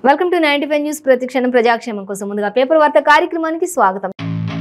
welcome to ninety five news ప్రతిక్షణం ప్రజాక్షేమం కోసం ముందుగా పేపర్ వార్త కార్యక్రమానికి స్వాగతం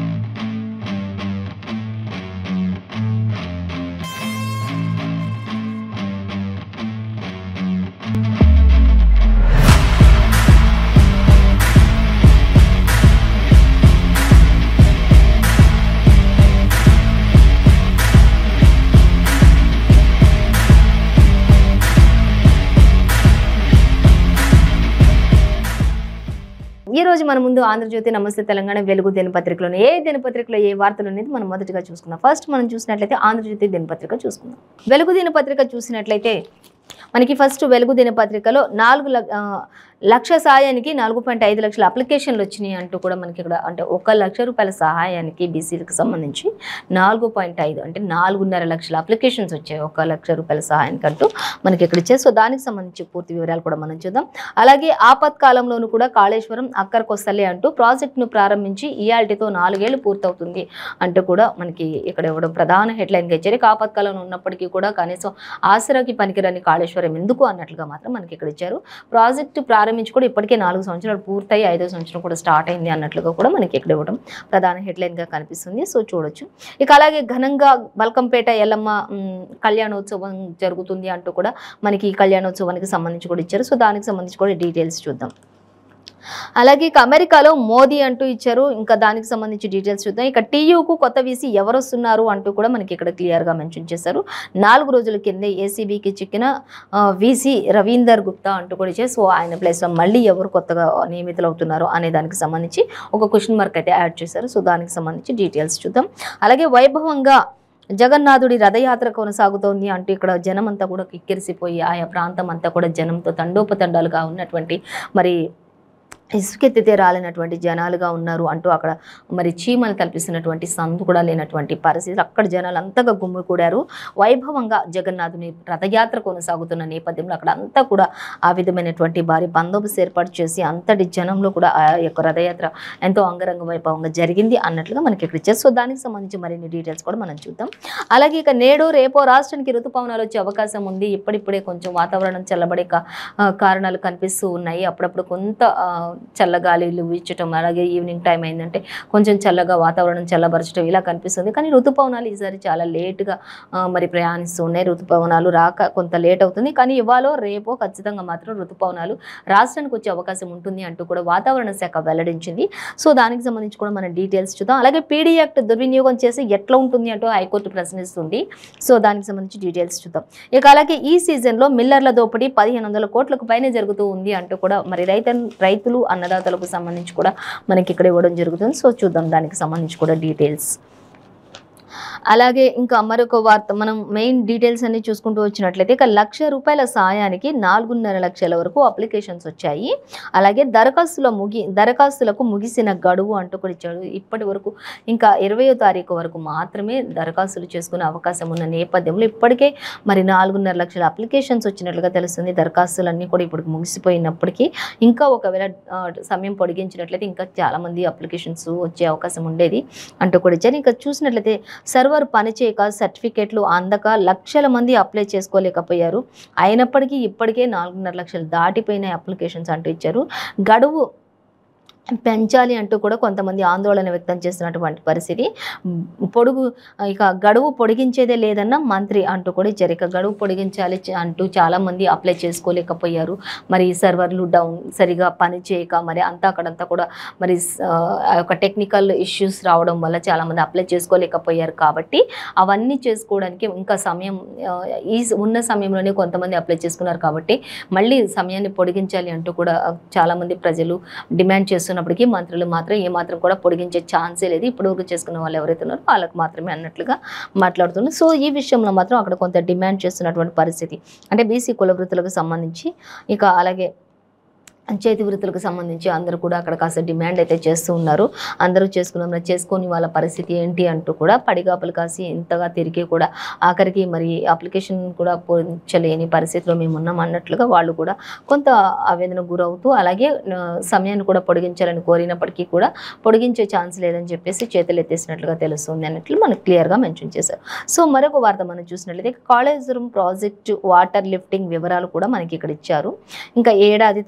ఈ రోజు మన ముందు ఆంధ్రజ్యోతి నమస్తే తెలంగాణ వెలుగు దినపత్రికలో ఏ దినపత్రికలో ఏ వార్తలు అనేది మనం మొదటిగా చూసుకుందాం ఫస్ట్ మనం చూసినట్లయితే ఆంధ్రజ్యోతి దినపత్రిక చూసుకుందాం వెలుగు దినపత్రిక చూసినట్లయితే మనకి ఫస్ట్ వెలుగు దినపత్రికలో నాలుగు లక్ష- ఆ, లక్ష సహాయానికి నాలుగు పాయింట్ ఐదు లక్షల అప్లికేషన్లు వచ్చినాయి అంటూ కూడా మనకి ఇక్కడ అంటే ఒక లక్ష రూపాయల సహాయానికి బీసీలకు సంబంధించి నాలుగు పాయింట్ ఐదు అంటే నాలుగున్నర లక్షల అప్లికేషన్స్ వచ్చాయి ఒక లక్ష రూపాయల సహాయానికి అంటూ మనకి ఇక్కడ ఇచ్చారు సో దానికి సంబంధించి పూర్తి వివరాలు కూడా మనం చూద్దాం అలాగే ఆపత్కాలంలోనూ కూడా కాళేశ్వరం అక్కడికొస్తలే అంటూ ప్రాజెక్టును ప్రారంభించి ఇయాల్టీతో నాలుగేళ్లు పూర్తవుతుంది అంటూ కూడా మనకి ఇక్కడ ఇవ్వడం ప్రధాన హెడ్లైన్గా ఇచ్చారు ఇక ఆపత్కాలంలో ఉన్నప్పటికీ కూడా కనీసం ఆసరాకి పనికిరాని కాళేశ్వరం ఎందుకు అన్నట్లుగా మాత్రం మనకి ఇక్కడ ఇచ్చారు ప్రాజెక్టు ప్రారంభించి కూడా ఇప్పటికే నాలుగు సంవత్సరాలు పూర్తయి ఐదో సంవత్సరం కూడా స్టార్ట్ అయింది అన్నట్లుగా కూడా మనకి ఇక్కడ ఇవ్వడం ప్రధాన హెడ్లైన్గా కనిపిస్తుంది సో చూడొచ్చు ఇక అలాగే ఘనంగా బల్కంపేట ఎల్లమ్మ మ్, కళ్యాణోత్సవం జరుగుతుంది అంటూ కూడా మనకి ఈ కళ్యాణోత్సవానికి సంబంధించి కూడా ఇచ్చారు సో దానికి సంబంధించి కూడా డీటెయిల్స్ చూద్దాం అలాగే ఇక అమెరికాలో మోదీ అంటూ ఇచ్చారు ఇంకా దానికి సంబంధించి డీటెయిల్స్ చూద్దాం ఇక టీయూకు కొత్త వీసీ ఎవరు వస్తున్నారు అంటూ కూడా మనకి ఇక్కడ క్లియర్గా మెన్షన్ చేశారు నాలుగు రోజుల కిందే ఏసీబీకి చిక్కిన వీసీ రవీందర్ గుప్తా అంటూ కూడా ఇచ్చారు సో ఆయన ప్లేస్లో మళ్ళీ ఎవరు కొత్తగా నియమితులు అవుతున్నారు అనే దానికి సంబంధించి ఒక క్వశ్చన్ మార్క్ అయితే యాడ్ చేశారు సో దానికి సంబంధించి డీటెయిల్స్ చూద్దాం అలాగే వైభవంగా జగన్నాథుడి రథయాత్ర కొనసాగుతోంది అంటూ ఇక్కడ జనం అంతా కూడా కిక్కిరిసిపోయి ఆయా ప్రాంతం అంతా కూడా జనంతో తండోపతండాలుగా ఉన్నటువంటి మరి ఇసుకెత్తితే రాలినటువంటి జనాలుగా ఉన్నారు అంటూ అక్కడ మరి చీమలు కల్పిస్తున్నటువంటి సందు కూడా లేనటువంటి పరిస్థితులు అక్కడ జనాలు అంతగా గుమ్మికూడారు వైభవంగా జగన్నాథుని రథయాత్ర కొనసాగుతున్న నేపథ్యంలో అక్కడ అంతా కూడా ఆ విధమైనటువంటి భారీ బందోబస్తు ఏర్పాటు చేసి అంతటి జనంలో కూడా ఆ యొక్క రథయాత్ర ఎంతో అంగరంగ వైభవంగా జరిగింది అన్నట్లుగా మనకి ఇక్కడ ఇచ్చారు సో దానికి సంబంధించి మరిన్ని డీటెయిల్స్ కూడా మనం చూద్దాం అలాగే ఇక నేడు రేపో రాష్ట్రానికి ఋతుపవనాలు వచ్చే అవకాశం ఉంది ఇప్పుడిప్పుడే కొంచెం వాతావరణం చల్లబడే కా- ఆ, కారణాలు కనిపిస్తూ ఉన్నాయి అప్పుడప్పుడు కొంత ఆ, చల్లగాలిలు వీచటం అలాగే ఈవినింగ్ టైం అయిందంటే కొంచెం చల్లగా వాతావరణం చల్లబరచడం ఇలా కనిపిస్తుంది కానీ ఋతుపవనాలు ఈసారి చాలా లేటుగా ఆ, మరి ప్రయాణిస్తూ ఉన్నాయి ఋతుపవనాలు రాక కొంత లేట్ అవుతుంది కానీ ఇవాళ రేపో ఖచ్చితంగా మాత్రం ఋతుపవనాలు రాష్ట్రానికి వచ్చే అవకాశం ఉంటుంది అంటూ కూడా వాతావరణ శాఖ వెల్లడించింది సో దానికి సంబంధించి కూడా మనం డీటెయిల్స్ చూద్దాం అలాగే పీడీ యాక్ట్ దుర్వినియోగం చేసి ఎట్లా ఉంటుంది అంటూ హైకోర్టు ప్రశ్నిస్తుంది సో దానికి సంబంధించి డీటెయిల్స్ చూద్దాం ఇక అలాగే ఈ సీజన్లో మిల్లర్ల దోపిడీ పదిహేను వందల కోట్లకు పైనే జరుగుతూ ఉంది అంటూ కూడా మరి రైతు రైతులు అన్నదాతలకు సంబంధించి కూడా మనకి ఇక్కడ ఇవ్వడం జరుగుతుంది సో చూద్దాం దానికి సంబంధించి కూడా డీటెయిల్స్ అలాగే ఇంకా మరొక వార్త మనం మెయిన్ డీటెయిల్స్ అన్ని చూసుకుంటూ వచ్చినట్లయితే ఇక లక్ష రూపాయల సాయానికి నాలుగున్నర లక్షల వరకు అప్లికేషన్స్ వచ్చాయి అలాగే దరఖాస్తుల ముగి దరఖాస్తులకు ముగిసిన గడువు అంటూ కూడా ఇచ్చాడు ఇప్పటి వరకు ఇంకా ఇరవయో తారీఖు వరకు మాత్రమే దరఖాస్తులు చేసుకునే అవకాశం ఉన్న నేపథ్యంలో ఇప్పటికే మరి నాలుగున్నర లక్షల అప్లికేషన్స్ వచ్చినట్లుగా తెలుస్తుంది దరఖాస్తులన్నీ కూడా ఇప్పుడు ముగిసిపోయినప్పటికీ ఇంకా ఒకవేళ ఆ, సమయం పొడిగించినట్లయితే ఇంకా చాలామంది అప్లికేషన్స్ వచ్చే అవకాశం ఉండేది అంటూ కూడా ఇచ్చారు ఇంకా చూసినట్లయితే సర్వర్ పనిచేయక సర్టిఫికేట్లు అందక లక్షల మంది అప్లై చేసుకోలేకపోయారు అయినప్పటికీ ఇప్పటికే నాలుగున్నర లక్షలు దాటిపోయిన అప్లికేషన్స్ అంటూ ఇచ్చారు గడువు పెంచాలి అంటూ కూడా కొంతమంది ఆందోళన వ్యక్తం చేస్తున్నటువంటి పరిస్థితి ఉమ్, పొడుగు ఇక గడువు పొడిగించేదే లేదన్న మంత్రి అంటూ కూడా ఇచ్చారు ఇక గడువు పొడిగించాలి చ- అంటూ చాలా మంది అప్లై చేసుకోలేకపోయారు మరి సర్వర్లు డౌన్ సరిగా పని చేయక మరి అంతా అక్కడంతా కూడా మరి స- ఆ యొక్క టెక్నికల్ ఇష్యూస్ రావడం వల్ల చాలా మంది అప్లై చేసుకోలేకపోయారు కాబట్టి అవన్నీ చేసుకోవడానికి ఇంకా సమయం ఆ, ఈ స- ఉన్న సమయంలోనే కొంతమంది అప్లై చేసుకున్నారు కాబట్టి మళ్ళీ సమయాన్ని పొడిగించాలి అంటూ కూడా ఆ, చాలా మంది ప్రజలు డిమాండ్ చేస్తున్నప్పటికీ మంత్రులు మాత్రం ఏమాత్రం కూడా పొడిగించే ఛాన్సే లేదు ఇప్పుడు వరకు చేసుకున్న వాళ్ళు ఎవరైతే ఉన్నారో వాళ్ళకి మాత్రమే అన్నట్లుగా మాట్లాడుతున్నారు సో ఈ విషయంలో మాత్రం అక్కడ కొంత డిమాండ్ చేస్తున్నటువంటి పరిస్థితి అంటే బీసీ కుల వృత్తులకు సంబంధించి ఇక అలాగే చేతి వృత్తులకు సంబంధించి అందరూ కూడా అక్కడ కాస్త డిమాండ్ అయితే చేస్తూ ఉన్నారు అందరూ చేసుకున్నాం మరి చేసుకొని వాళ్ళ పరిస్థితి ఏంటి అంటూ కూడా పడిగాపులు కాసి ఇంతగా తిరిగి కూడా ఆఖరికి మరి అప్లికేషన్ కూడా పూరించలేని పరిస్థితిలో మేము ఉన్నాం అన్నట్లుగా వాళ్ళు కూడా కొంత ఆవేదన గురవుతూ అలాగే ఆ, సమయాన్ని కూడా పొడిగించాలని కోరినప్పటికీ కూడా పొడిగించే ఛాన్స్ లేదని చెప్పేసి చేతులు ఎత్తేసినట్లుగా తెలుస్తుంది అన్నట్లు మనకు క్లియర్గా మెన్షన్ చేశారు సో మరొక వార్త మనం చూసినట్లయితే కాళేశ్వరం ప్రాజెక్టు వాటర్ లిఫ్టింగ్ వివరాలు కూడా మనకి ఇక్కడ ఇచ్చారు ఇంకా ఏడాది తర్వాత లిఫ్ట్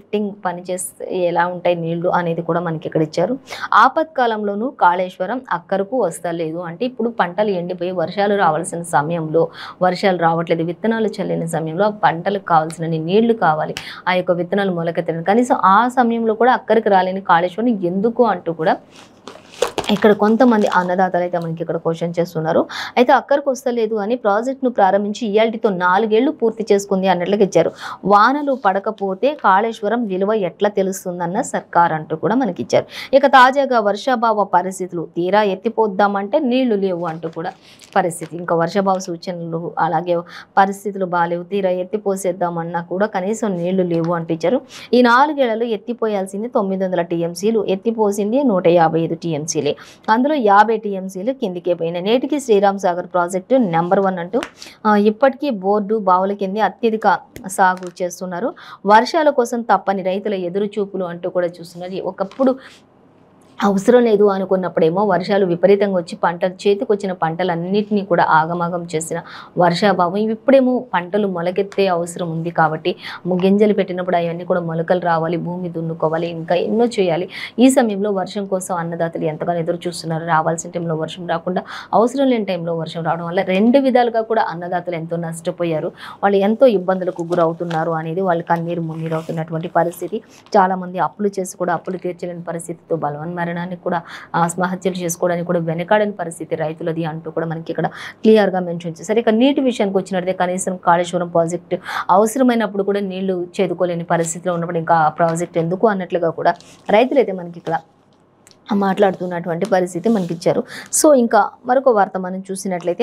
సెట్టింగ్ పనిచేస్తే ఎలా ఉంటాయి నీళ్లు అనేది కూడా మనకి ఇక్కడ ఇచ్చారు ఆపత్కాలంలోనూ కాళేశ్వరం అక్కరకు వస్తలేదు అంటే ఇప్పుడు పంటలు ఎండిపోయి వర్షాలు రావాల్సిన సమయంలో వర్షాలు రావట్లేదు విత్తనాలు చల్లిన సమయంలో ఆ పంటలకు కావాల్సిన నీళ్లు కావాలి ఆ యొక్క విత్తనాలు మొలకెత్తడం కనీసం ఆ సమయంలో కూడా అక్కడికి రాలేని కాళేశ్వరం ఎందుకు అంటూ కూడా ఇక్కడ కొంతమంది అన్నదాతలు అయితే మనకి ఇక్కడ క్వశ్చన్ చేస్తున్నారు అయితే అక్కడికి వస్తలేదు అని ప్రాజెక్ట్ను ప్రారంభించి ఇయాల్టితో నాలుగేళ్లు పూర్తి చేసుకుంది అన్నట్లుగా ఇచ్చారు వానలు పడకపోతే కాళేశ్వరం విలువ ఎట్లా తెలుస్తుందన్న సర్కార్ అంటూ కూడా మనకి ఇచ్చారు ఇక తాజాగా వర్షాభావ పరిస్థితులు తీరా ఎత్తిపోద్దామంటే నీళ్లు లేవు అంటూ కూడా పరిస్థితి ఇంకా వర్షాభావ సూచనలు అలాగే పరిస్థితులు బాగాలేవు తీరా ఎత్తిపోసేద్దామన్నా కూడా కనీసం నీళ్లు లేవు అంటూ ఇచ్చారు ఈ నాలుగేళ్లలో ఎత్తిపోయాల్సింది తొమ్మిది వందల టీఎంసీలు ఎత్తిపోసింది నూట యాభై ఐదు టీఎంసీలే అందులో యాభై టీఎంసీలు కిందికే పోయినాయి నేటికి Sriram Sagar project number one అంటూ ఆ, ఇప్పటికీ బోర్డు బావుల కింద అత్యధిక సాగు చేస్తున్నారు వర్షాల కోసం తప్పని రైతుల ఎదురు చూపులు అంటూ కూడా చూస్తున్నారు ఒకప్పుడు అవసరం లేదు అనుకున్నప్పుడేమో వర్షాలు విపరీతంగా వచ్చి పంట చేతికి వచ్చిన పంటలన్నిటినీ కూడా ఆగమాగం చేసిన వర్షాభావం ఇప్పుడేమో పంటలు మొలకెత్తే అవసరం ఉంది కాబట్టి ము- గింజలు పెట్టినప్పుడు అవన్నీ కూడా మొలకలు రావాలి భూమి దున్నుకోవాలి ఇంకా ఎన్నో చేయాలి ఈ సమయంలో వర్షం కోసం అన్నదాతలు ఎంతగానో ఎదురు చూస్తున్నారు రావాల్సిన టైంలో వర్షం రాకుండా అవసరం లేని టైంలో వర్షం రావడం వల్ల రెండు విధాలుగా కూడా అన్నదాతలు ఎంతో నష్టపోయారు వాళ్ళు ఎంతో ఇబ్బందులకు గురవుతున్నారు అనేది వాళ్ళు కన్నీరు మున్నీరు అవుతున్నటువంటి పరిస్థితి చాలామంది అప్పులు చేసి కూడా అప్పులు తీర్చలేని పరిస్థితితో బలవన్మరణానికి కూడా ఆత్మహత్యలు చేసుకోవడానికి కూడా వెనకాడని పరిస్థితి రైతులది అంటూ కూడా మనకి ఇక్కడ క్లియర్గా మెన్షన్ చేశారు ఇక నీటి విషయానికి వచ్చినట్లయితే కనీసం కాళేశ్వరం ప్రాజెక్టు అవసరమైనప్పుడు కూడా నీళ్లు చేదుకోలేని పరిస్థితిలో ఉన్నప్పుడు ఇంకా ఆ ప్రాజెక్ట్ ఎందుకు అన్నట్లుగా కూడా రైతులైతే మనకి ఇక్కడ మాట్లాడుతున్నటువంటి పరిస్థితి మనకి ఇచ్చారు సో ఇంకా మరొక వార్త మనం చూసినట్లయితే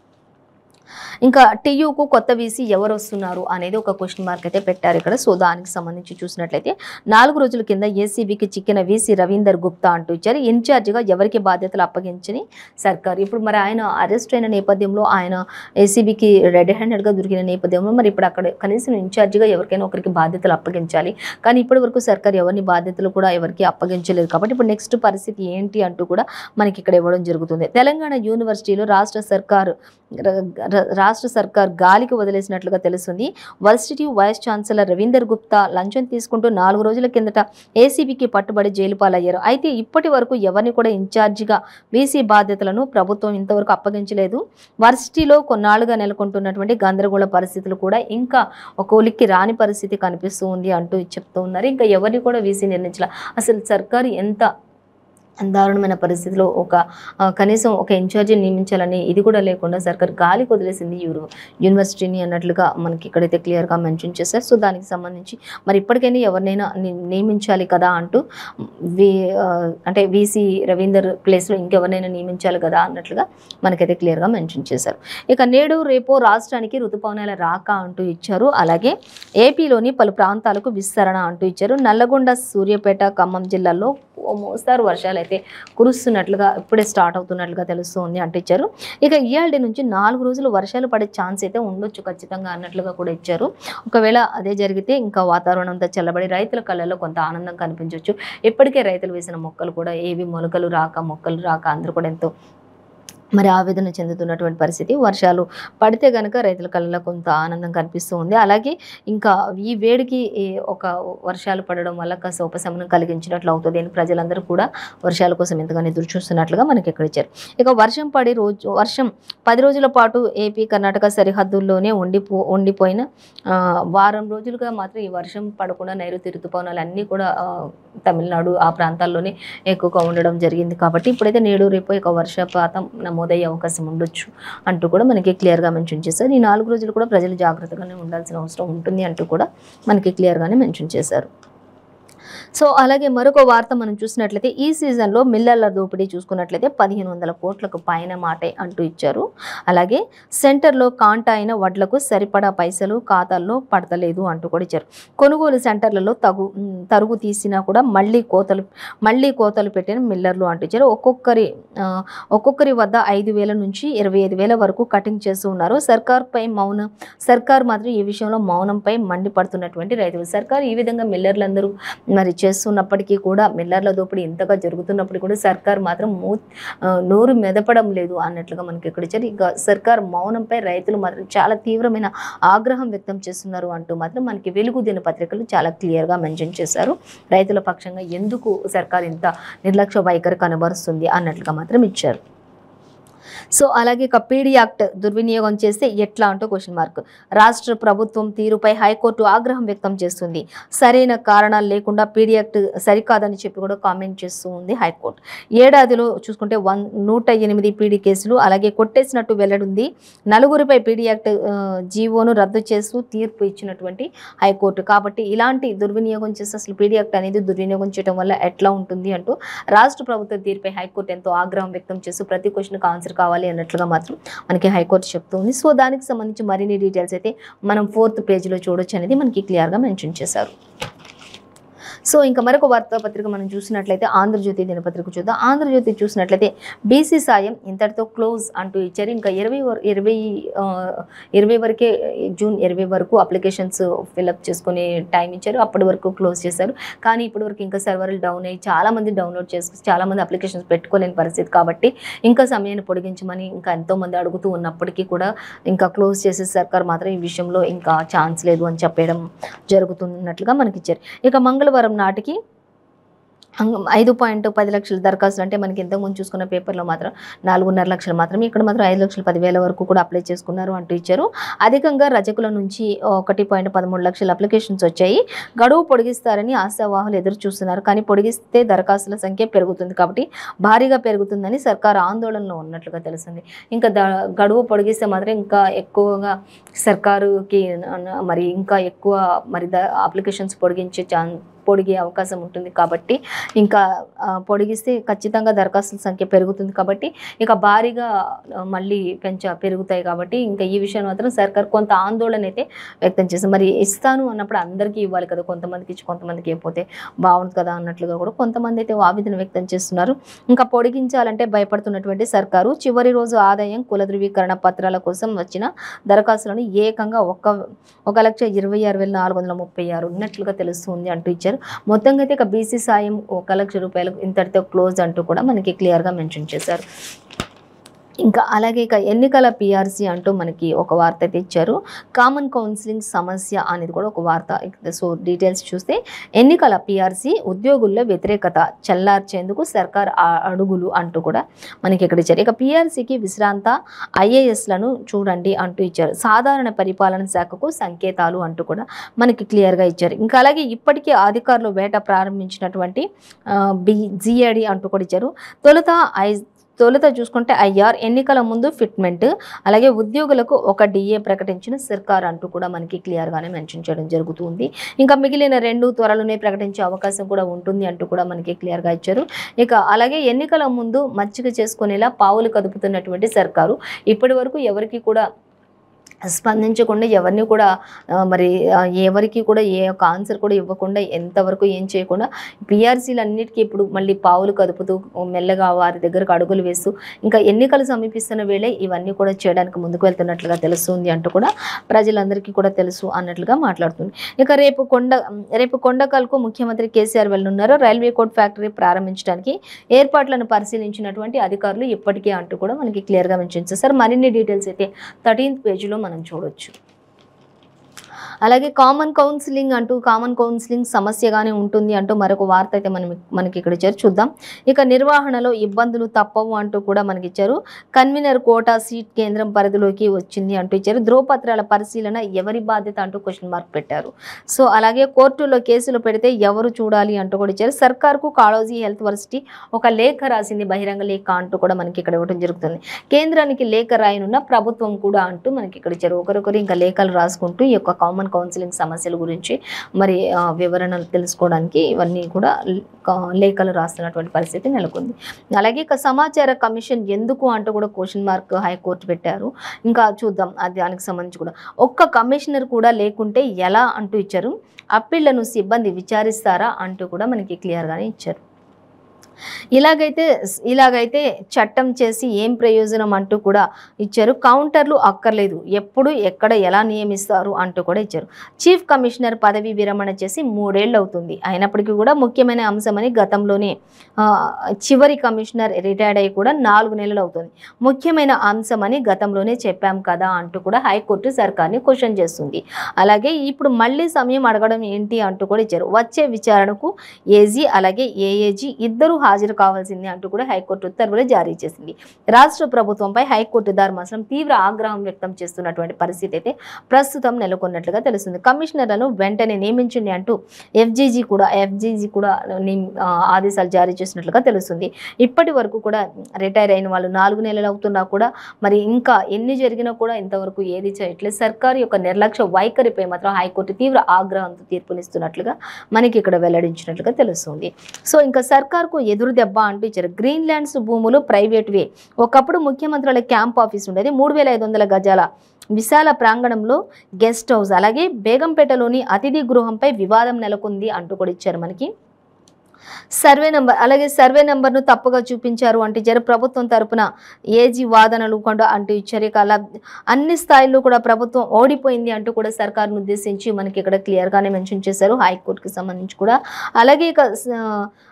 ఇంకా టీయూకు కొత్త వీసీ ఎవరు వస్తున్నారు అనేది ఒక క్వశ్చన్ మార్క్ అయితే పెట్టారు ఇక్కడ సో దానికి సంబంధించి చూసినట్లయితే నాలుగు రోజుల కింద ఏసీబీకి చిక్కిన వీసీ రవీందర్ గుప్తా అంటూ ఇచ్చారు ఇన్ఛార్జిగా ఎవరికి బాధ్యతలు అప్పగించని సర్కార్ ఇప్పుడు మరి ఆయన అరెస్ట్ అయిన నేపథ్యంలో ఆయన ఏసీబీకి రెడ్ హ్యాండెడ్గా దొరికిన నేపథ్యంలో మరి ఇప్పుడు అక్కడ కనీసం ఇన్ఛార్జిగా ఎవరికైనా ఒకరికి బాధ్యతలు అప్పగించాలి కానీ ఇప్పటి వరకు సర్కార్ ఎవరిని బాధ్యతలు కూడా ఎవరికి అప్పగించలేదు కాబట్టి ఇప్పుడు నెక్స్ట్ పరిస్థితి ఏంటి అంటూ కూడా మనకి ఇక్కడ ఇవ్వడం జరుగుతుంది తెలంగాణ యూనివర్సిటీలో రాష్ట్ర సర్కారు ర- ర- రాష్ట్ర సర్కార్ గాలికి వదిలేసినట్లుగా తెలుస్తుంది varsity vice chancellor Ravinder Gupta లంచం తీసుకుంటూ నాలుగు రోజుల కిందట ఏసీబీకి పట్టుబడి జైలు పాలయ్యారు అయితే ఇప్పటి వరకు ఎవరిని కూడా ఇన్ఛార్జిగా వీసీ బాధ్యతలను ప్రభుత్వం ఇంతవరకు అప్పగించలేదు వర్సిటీలో కొన్నాళ్లుగా నెలకొంటున్నటువంటి గందరగోళ పరిస్థితులు కూడా ఇంకా ఒక ఉలిక్కి రాని పరిస్థితి కనిపిస్తూ ఉంది అంటూ చెప్తూ ఉన్నారు ఇంకా ఎవరిని కూడా వీసీ నిర్ణయించాల అసలు సర్కారు ఎంత దారుణమైన పరిస్థితిలో ఒక ఆ, కనీసం ఒక ఇన్ఛార్జి నియమించాలని ఇది కూడా లేకుండా సర్కార్ గాలికి వదిలేసింది యూరు యూనివర్సిటీని అన్నట్లుగా మనకి ఇక్కడైతే క్లియర్గా మెన్షన్ చేశారు సో దానికి సంబంధించి మరి ఇప్పటికైనా ఎవరినైనా ని- నియమించాలి కదా అంటూ వి ఆ, అంటే వీసీ రవీందర్ ప్లేస్లో ఇంకెవరినైనా నియమించాలి కదా అన్నట్లుగా మనకైతే క్లియర్గా మెన్షన్ చేశారు ఇక నేడు రేపు రాష్ట్రానికి ఋతుపవనాల రాక అంటూ ఇచ్చారు అలాగే ఏపీలోని పలు ప్రాంతాలకు విస్తరణ అంటూ ఇచ్చారు నల్లగొండ సూర్యాపేట ఖమ్మం జిల్లాల్లో ఓ మోస్తారు వర్షాలు అయితే కురుస్తున్నట్లుగా ఇప్పుడే స్టార్ట్ అవుతున్నట్లుగా తెలుస్తుంది అంటూ ఇచ్చారు ఇక ఇయాల్టి నుంచి నాలుగు రోజులు వర్షాలు పడే ఛాన్స్ అయితే ఉండొచ్చు ఖచ్చితంగా అన్నట్లుగా కూడా ఇచ్చారు ఒకవేళ అదే జరిగితే ఇంకా వాతావరణం అంతా చల్లబడి రైతుల కళ్ళలో కొంత ఆనందం కనిపించవచ్చు ఇప్పటికే రైతులు వేసిన మొక్కలు కూడా ఏవి మొలకలు రాక మొక్కలు రాక అందరూ కూడా ఎంతో మరి ఆవేదన చెందుతున్నటువంటి పరిస్థితి వర్షాలు పడితే కనుక రైతుల కళ్ళలో కొంత ఆనందం కనిపిస్తూ ఉంది అలాగే ఇంకా ఈ వేడికి ఈ ఒక వర్షాలు పడడం వల్ల కాస్త ఉపశమనం కలిగించినట్లు అవుతుంది అని ప్రజలందరూ కూడా వర్షాల కోసం ఎంతగానో ఎదురు చూస్తున్నట్లుగా మనకి ఇక్కడ ఇచ్చారు ఇక వర్షం పడి రోజు వర్షం పది రోజుల పాటు ఏపీ కర్ణాటక సరిహద్దుల్లోనే ఉండిపో ఉండిపోయిన ఆ, వారం రోజులుగా మాత్రం ఈ వర్షం పడకుండా నైరుతి ఋతుపవనాలు అన్నీ కూడా ఆ, తమిళనాడు ఆ ప్రాంతాల్లోనే ఎక్కువగా ఉండడం జరిగింది కాబట్టి ఇప్పుడైతే నేడు రేపు ఇక వర్షపాతం నమోదయ్యే అవకాశం ఉండొచ్చు అంటూ కూడా మనకి క్లియర్గా మెన్షన్ చేశారు ఈ నాలుగు రోజులు కూడా ప్రజలు జాగ్రత్తగానే ఉండాల్సిన అవసరం ఉంటుంది అంటూ కూడా మనకి క్లియర్గానే మెన్షన్ చేశారు సో అలాగే మరొక వార్త మనం చూసినట్లయితే ఈ సీజన్లో మిల్లర్ల దోపిడీ చూసుకున్నట్లయితే పదిహేను వందల కోట్లకు పైన మాటే అంటూ ఇచ్చారు అలాగే సెంటర్లో కాంటా అయిన వడ్లకు సరిపడా పైసలు ఖాతాల్లో పడతలేదు అంటూ కూడా ఇచ్చారు కొనుగోలు సెంటర్లలో తగు ఉమ్, తరుగు తీసినా కూడా మళ్ళీ కోతలు మళ్ళీ కోతలు పెట్టిన మిల్లర్లు అంటూ ఇచ్చారు ఒక్కొక్కరి ఆ, ఒక్కొక్కరి వద్ద ఐదు వేల నుంచి ఇరవై ఐదు వేల వరకు కటింగ్ చేస్తూ ఉన్నారు సర్కార్పై మౌనం సర్కార్ మాత్రం ఈ విషయంలో మౌనంపై మండిపడుతున్నటువంటి రైతులు సర్కార్ ఈ విధంగా మిల్లర్లందరూ మరి చేస్తున్నప్పటికీ కూడా మిల్లర్ల దోపిడీ ఇంతగా జరుగుతున్నప్పటికీ కూడా సర్కార్ మాత్రం మూ ఆ, నోరు మెదపడం లేదు అన్నట్లుగా మనకి ఇక్కడ ఇచ్చారు ఇక సర్కార్ మౌనంపై రైతులు మాత్రం చాలా తీవ్రమైన ఆగ్రహం వ్యక్తం చేస్తున్నారు అంటూ మాత్రం మనకి వెలుగు దినపత్రికలు చాలా క్లియర్గా మెన్షన్ చేశారు రైతుల పక్షంగా ఎందుకు సర్కార్ ఇంత నిర్లక్ష్య వైఖరి కనబరుస్తుంది అన్నట్లుగా మాత్రం ఇచ్చారు సో అలాగే ఇక పీడీ యాక్ట్ దుర్వినియోగం చేస్తే ఎట్లా అంటూ క్వశ్చన్ మార్క్ రాష్ట్ర ప్రభుత్వం తీరుపై హైకోర్టు ఆగ్రహం వ్యక్తం చేస్తుంది సరైన కారణాలు లేకుండా పీడీ యాక్ట్ సరికాదని చెప్పి కూడా కామెంట్ చేస్తూ ఉంది హైకోర్టు ఏడాదిలో చూసుకుంటే వన్ నూట ఎనిమిది పీడీ కేసులు అలాగే కొట్టేసినట్టు వెల్లడింది నలుగురిపై పీడీ యాక్ట్ ఆ, జీవోను రద్దు చేస్తూ తీర్పు ఇచ్చినటువంటి హైకోర్టు కాబట్టి ఇలాంటి దుర్వినియోగం చేస్తే అసలు పీడీ యాక్ట్ అనేది దుర్వినియోగం చేయడం వల్ల ఎట్లా ఉంటుంది అంటూ రాష్ట్ర ప్రభుత్వ తీర్పై హైకోర్టు ఎంతో ఆగ్రహం వ్యక్తం చేస్తూ ప్రతి క్వశ్చన్కి ఆన్సర్ కావాలి అన్నట్లుగా మాత్రం మనకి హైకోర్టు చెప్తుంది సో దానికి సంబంధించి మరిన్ని డీటెయిల్స్ అయితే మనం ఫోర్త్ పేజీలో చూడొచ్చు అనేది మనకి క్లియర్గా మెన్షన్ చేశారు సో ఇంకా మరొక వార్తాపత్రిక మనం చూసినట్లయితే ఆంధ్రజ్యోతి దినపత్రిక చూద్దాం ఆంధ్రజ్యోతి చూసినట్లయితే బీసీ సాయం ఇంతటితో క్లోజ్ అంటూ ఇచ్చారు ఇంకా ఇరవై వర- ఇరవై ఆ, ఇరవై వరకే జూన్ ఇరవై వరకు అప్లికేషన్స్ ఫిల్అప్ చేసుకునే టైం ఇచ్చారు అప్పటి వరకు క్లోజ్ చేశారు కానీ ఇప్పటి వరకు ఇంకా సర్వర్లు డౌన్ అయ్యి చాలా మంది డౌన్లోడ్ చేసుకుని చాలా మంది అప్లికేషన్స్ పెట్టుకోలేని పరిస్థితి కాబట్టి ఇంకా సమయాన్ని పొడిగించమని ఇంకా ఎంతో మంది అడుగుతూ ఉన్నప్పటికీ కూడా ఇంకా క్లోజ్ చేసే సర్కార్ మాత్రం ఈ విషయంలో ఇంకా ఛాన్స్ లేదు అని చెప్పడం జరుగుతున్నట్లుగా మనకి ఇచ్చారు ఇక మంగళవారం నాటికి అంగ- ఐదు పాయింట్ పది లక్షల దరఖాస్తులు అంటే మనకి ఇంతకుముందు చూసుకున్న పేపర్లో మాత్రం నాలుగున్నర లక్షలు మాత్రమే ఇక్కడ మాత్రం ఐదు లక్షల పదివేల వరకు కూడా అప్లై చేసుకున్నారు అంటూ ఇచ్చారు అధికంగా రజకుల నుంచి ఒకటి పాయింట్ పదమూడు లక్షల అప్లికేషన్స్ వచ్చాయి గడువు పొడిగిస్తారని ఆశావాహులు ఎదురు చూస్తున్నారు కానీ పొడిగిస్తే దరఖాస్తుల సంఖ్య పెరుగుతుంది కాబట్టి భారీగా పెరుగుతుందని సర్కార్ ఆందోళనలో ఉన్నట్లుగా తెలుస్తుంది ఇంకా ద గడువు పొడిగిస్తే మాత్రం ఇంకా ఎక్కువగా సర్కారుకి న- మరి ఇంకా ఎక్కువ మరి ద అప్లికేషన్స్ పొడిగించే ఛాన్ పొడిగే అవకాశం ఉంటుంది కాబట్టి ఇంకా ఆ, పొడిగిస్తే ఖచ్చితంగా దరఖాస్తుల సంఖ్య పెరుగుతుంది కాబట్టి ఇక భారీగా ఆ, మళ్ళీ పెంచ పెరుగుతాయి కాబట్టి ఇంకా ఈ విషయం మాత్రం సర్కార్ కొంత ఆందోళన అయితే వ్యక్తం చేస్తుంది మరి ఇస్తాను అన్నప్పుడు అందరికీ ఇవ్వాలి కదా కొంతమందికి ఇచ్చి కొంతమందికి ఇవ్వకపోతే బాగుంటుంది కదా అన్నట్లుగా కూడా కొంతమంది అయితే ఆవేదన వ్యక్తం చేస్తున్నారు ఇంకా పొడిగించాలంటే భయపడుతున్నటువంటి సర్కారు చివరి రోజు ఆదాయం కుల ధృవీకరణ పత్రాల కోసం వచ్చిన దరఖాస్తులను ఏకంగా ఒక్క ఒక లక్ష ఇరవై ఆరు వేల నాలుగు వందల ముప్పై ఆరు ఉన్నట్లుగా తెలుస్తుంది అంటూ ఇచ్చారు మొత్తంగా అయితే ఇక బీసీ సాయం ఒక లక్ష రూపాయలకు ఇంతటితో క్లోజ్ అంటూ కూడా మనకి క్లియర్గా మెన్షన్ చేశారు ఇంకా అలాగే ఇక ఎన్నికల పిఆర్సీ అంటూ మనకి ఒక వార్త అయితే ఇచ్చారు కామన్ కౌన్సిలింగ్ సమస్య అనేది కూడా ఒక వార్త ఇక సో డీటెయిల్స్ చూస్తే ఎన్నికల పిఆర్సీ ఉద్యోగుల్లో వ్యతిరేకత చల్లార్చేందుకు సర్కార్ ఆ- అడుగులు అంటూ కూడా మనకి ఇక్కడ ఇచ్చారు ఇక పిఆర్సీకి విశ్రాంత ఐఏఎస్లను చూడండి అంటూ ఇచ్చారు సాధారణ పరిపాలన శాఖకు సంకేతాలు అంటూ కూడా మనకి క్లియర్గా ఇచ్చారు ఇంకా అలాగే ఇప్పటికే అధికారులు వేట ప్రారంభించినటువంటి ఆ, బి జిఏడి అంటూ కూడా ఇచ్చారు తొలుత ఐ తొలుత చూసుకుంటే ఐఆర్ ఎన్నికల ముందు ఫిట్మెంట్ అలాగే ఉద్యోగులకు ఒక డిఏ ప్రకటించిన సర్కార్ అంటూ కూడా మనకి క్లియర్గానే మెన్షన్ చేయడం జరుగుతుంది ఇంకా మిగిలిన రెండు త్వరలోనే ప్రకటించే అవకాశం కూడా ఉంటుంది అంటూ కూడా మనకి క్లియర్గా ఇచ్చారు ఇక అలాగే ఎన్నికల ముందు మచ్చిక చేసుకునేలా పావులు కదుపుతున్నటువంటి సర్కారు ఇప్పటి వరకు ఎవరికి కూడా స్పందించకుండా ఎవరిని కూడా ఆ, మరి ఆ, ఎవరికి కూడా ఏ ఒక్క ఆన్సర్ కూడా ఇవ్వకుండా ఎంతవరకు ఏం చేయకుండా పిఆర్సీలు అన్నిటికీ ఇప్పుడు మళ్ళీ పావులు కదుపుతూ మెల్లగా వారి దగ్గరకు అడుగులు వేస్తూ ఇంకా ఎన్నికలు సమీపిస్తున్న వేళే ఇవన్నీ కూడా చేయడానికి ముందుకు వెళ్తున్నట్లుగా తెలుస్తుంది అంటూ కూడా ప్రజలందరికీ కూడా తెలుసు అన్నట్లుగా మాట్లాడుతుంది ఇక రేపు కొండ రేపు కొండకల్కు ముఖ్యమంత్రి కేసీఆర్ వెళ్ళనున్నారు రైల్వే కోడ్ ఫ్యాక్టరీ ప్రారంభించడానికి ఏర్పాట్లను పరిశీలించినటువంటి అధికారులు ఇప్పటికే అంటూ కూడా మనకి క్లియర్గా మెన్షన్ చేస్తారు మరిన్ని డీటెయిల్స్ అయితే థర్టీన్త్ పేజీలో మనం చూడొచ్చు అలాగే కామన్ కౌన్సిలింగ్ అంటూ కామన్ కౌన్సిలింగ్ సమస్యగానే ఉంటుంది అంటూ మరొక వార్త అయితే మనం మనకి ఇక్కడ ఇచ్చారు చూద్దాం ఇక నిర్వహణలో ఇబ్బందులు తప్పవు అంటూ కూడా మనకి ఇచ్చారు కన్వీనర్ కోటా సీట్ కేంద్రం పరిధిలోకి వచ్చింది అంటూ ఇచ్చారు ధ్రువపత్రాల పరిశీలన ఎవరి బాధ్యత అంటూ క్వశ్చన్ మార్క్ పెట్టారు సో అలాగే కోర్టులో కేసులు పెడితే ఎవరు చూడాలి అంటూ కూడా ఇచ్చారు సర్కార్కు కాళోజీ హెల్త్ వర్సిటీ ఒక లేఖ రాసింది బహిరంగ లేఖ అంటూ కూడా మనకి ఇక్కడ ఇవ్వడం జరుగుతుంది కేంద్రానికి లేఖ రాయనున్న ప్రభుత్వం కూడా అంటూ మనకి ఇక్కడ ఇచ్చారు ఒకరొకరు ఇంకా లేఖలు రాసుకుంటూ ఈ యొక్క కామన్ కౌన్సిలింగ్ సమస్యల గురించి మరి ఆ, వివరణలు తెలుసుకోవడానికి ఇవన్నీ కూడా క- లేఖలు రాస్తున్నటువంటి పరిస్థితి నెలకొంది అలాగే ఇక సమాచార కమిషన్ ఎందుకు అంటూ కూడా క్వశ్చన్ మార్క్ హైకోర్టు పెట్టారు ఇంకా చూద్దాం అది దానికి సంబంధించి కూడా ఒక్క కమిషనర్ కూడా లేకుంటే ఎలా అంటూ ఇచ్చారు అప్పీళ్లను సిబ్బంది విచారిస్తారా అంటూ కూడా మనకి క్లియర్గానే ఇచ్చారు ఇలాగైతే ఇలాగైతే చట్టం చేసి ఏం ప్రయోజనం అంటూ కూడా ఇచ్చారు కౌంటర్లు అక్కర్లేదు ఎప్పుడు ఎక్కడ ఎలా నియమిస్తారు అంటూ కూడా ఇచ్చారు చీఫ్ కమిషనర్ పదవి విరమణ చేసి మూడేళ్ళు అవుతుంది అయినప్పటికీ కూడా ముఖ్యమైన అంశమని గతంలోనే ఆ, చివరి కమిషనర్ రిటైర్డ్ అయ్యి కూడా నాలుగు నెలలు అవుతుంది ముఖ్యమైన అంశమని గతంలోనే చెప్పాం కదా అంటూ కూడా హైకోర్టు సర్కార్ని క్వశ్చన్ చేస్తుంది అలాగే ఇప్పుడు మళ్ళీ సమయం అడగడం ఏంటి అంటూ కూడా ఇచ్చారు వచ్చే విచారణకు ఏజీ అలాగే ఏఏజీ ఇద్దరు హాజరు కావాల్సింది అంటూ కూడా హైకోర్టు ఉత్తర్వులు జారీ చేసింది రాష్ట్ర ప్రభుత్వంపై హైకోర్టు ధర్మాసనం తీవ్ర ఆగ్రహం వ్యక్తం చేస్తున్నటువంటి పరిస్థితి అయితే ప్రస్తుతం నెలకొన్నట్లుగా తెలుస్తుంది కమిషనర్లను వెంటనే నియమించండి అంటూ ఎఫ్జీజీ కూడా ఎఫ్జీజీ కూడా నిమ్- ఆ, ఆదేశాలు జారీ చేసినట్లుగా తెలుస్తుంది ఇప్పటి వరకు కూడా రిటైర్ అయిన వాళ్ళు నాలుగు నెలలు అవుతున్నా కూడా మరి ఇంకా ఎన్ని జరిగినా కూడా ఇంతవరకు ఏది చేయట్లేదు సర్కారు యొక్క నిర్లక్ష్య వైఖరిపై మాత్రం హైకోర్టు తీవ్ర ఆగ్రహంతో తీర్పునిస్తున్నట్లుగా మనకి ఇక్కడ వెల్లడించినట్లుగా తెలుస్తుంది సో ఇంకా సర్కార్కు ఎదురు దెబ్బ అంటూ ఇచ్చారు గ్రీన్ ల్యాండ్స్ భూములు ప్రైవేట్వే ఒకప్పుడు ముఖ్యమంత్రుల క్యాంప్ ఆఫీస్ ఉండేది మూడు వేల ఐదు వందల గజాల విశాల ప్రాంగణంలో గెస్ట్ హౌస్ అలాగే బేగంపేటలోని అతిథి గృహంపై వివాదం నెలకొంది అంటూ కూడా ఇచ్చారు మనకి సర్వే నంబర్ అలాగే సర్వే నంబర్ను తప్పుగా చూపించారు అంటే జర ప్రభుత్వం తరపున ఏజీ వాదనలు కూడా అంటూ ఇచ్చారు ఇక అలా అన్ని స్థాయిల్లో కూడా ప్రభుత్వం ఓడిపోయింది అంటూ కూడా సర్కారును ఉద్దేశించి మనకి ఇక్కడ క్లియర్గానే మెన్షన్ చేశారు హైకోర్టుకి సంబంధించి కూడా అలాగే ఇక స-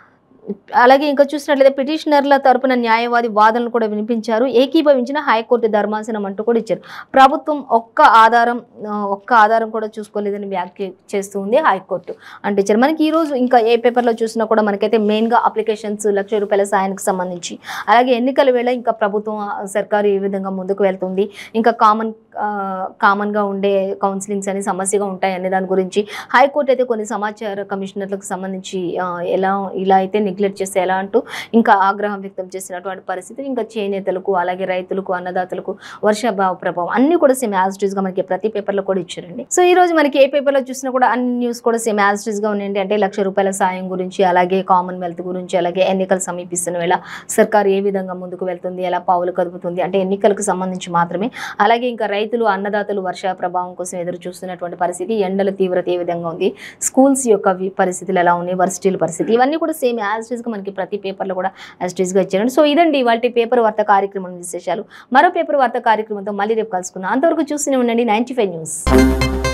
అలాగే ఇంకా చూసినట్లయితే పిటిషనర్ల తరపున న్యాయవాది వాదనలు కూడా వినిపించారు ఏకీభవించిన హైకోర్టు ధర్మాసనం అంటూ కూడా ఇచ్చారు ప్రభుత్వం ఒక్క ఆధారం ఆ, ఒక్క ఆధారం కూడా చూసుకోలేదని వ్యాఖ్య చేస్తూ ఉంది హైకోర్టు అంటే ఇచ్చారు మనకి ఈ రోజు ఇంకా ఏ పేపర్లో చూసినా కూడా మనకైతే మెయిన్గా అప్లికేషన్స్ లక్ష రూపాయల సాయానికి సంబంధించి అలాగే ఎన్నికల వేళ ఇంకా ప్రభుత్వం ఆ, సర్కారు ఏ విధంగా ముందుకు వెళ్తుంది ఇంకా కామన్ కామన్గా ఉండే కౌన్సిలింగ్స్ అనే సమస్యగా ఉంటాయి అనే దాని గురించి హైకోర్టు అయితే కొన్ని సమాచార కమిషనర్లకు సంబంధించి ఆ, ఎలా ఇలా అయితే నెగ్లెక్ట్ చేస్తే ఎలా అంటూ ఇంకా ఆగ్రహం వ్యక్తం చేసినటువంటి పరిస్థితి ఇంకా చేనేతలకు అలాగే రైతులకు అన్నదాతలకు వర్షాభావ ప్రభావం అన్ని కూడా సేమ్ యాజ్ గా మనకి ప్రతి పేపర్లో కూడా ఇచ్చారండి సో ఈ రోజు మనకి ఏ పేపర్లో చూసినా కూడా అన్ని న్యూస్ కూడా సేమ్ యాజ్ గా ఉన్నాయండి అంటే లక్ష రూపాయల సాయం గురించి అలాగే కామన్వెల్త్ గురించి అలాగే ఎన్నికలు సమీపిస్తున్న వేళ సర్కారు ఏ విధంగా ముందుకు వెళ్తుంది ఎలా పావులు కదుపుతుంది అంటే ఎన్నికలకు సంబంధించి మాత్రమే అలాగే ఇంకా రైతులు అన్నదాతలు వర్ష ప్రభావం కోసం ఎదురు చూస్తున్నటువంటి పరిస్థితి ఎండల తీవ్రత ఏ విధంగా ఉంది స్కూల్స్ యొక్క వి- పరిస్థితులు ఎలా ఉన్నాయి వర్సిటీల పరిస్థితి ఇవన్నీ కూడా సేమ్ యాజ్ గా మనకి ప్రతి పేపర్లో కూడా యాజ్ గా ఇచ్చారండి సో ఇదండి వాటి పేపర్ వార్త కార్యక్రమం విశేషాలు మరో పేపర్ వార్త కార్యక్రమంతో మళ్ళీ రేపు కలుసుకుందాం అంతవరకు చూస్తూనే ఉండండి నైన్టీ ఫైవ్ న్యూస్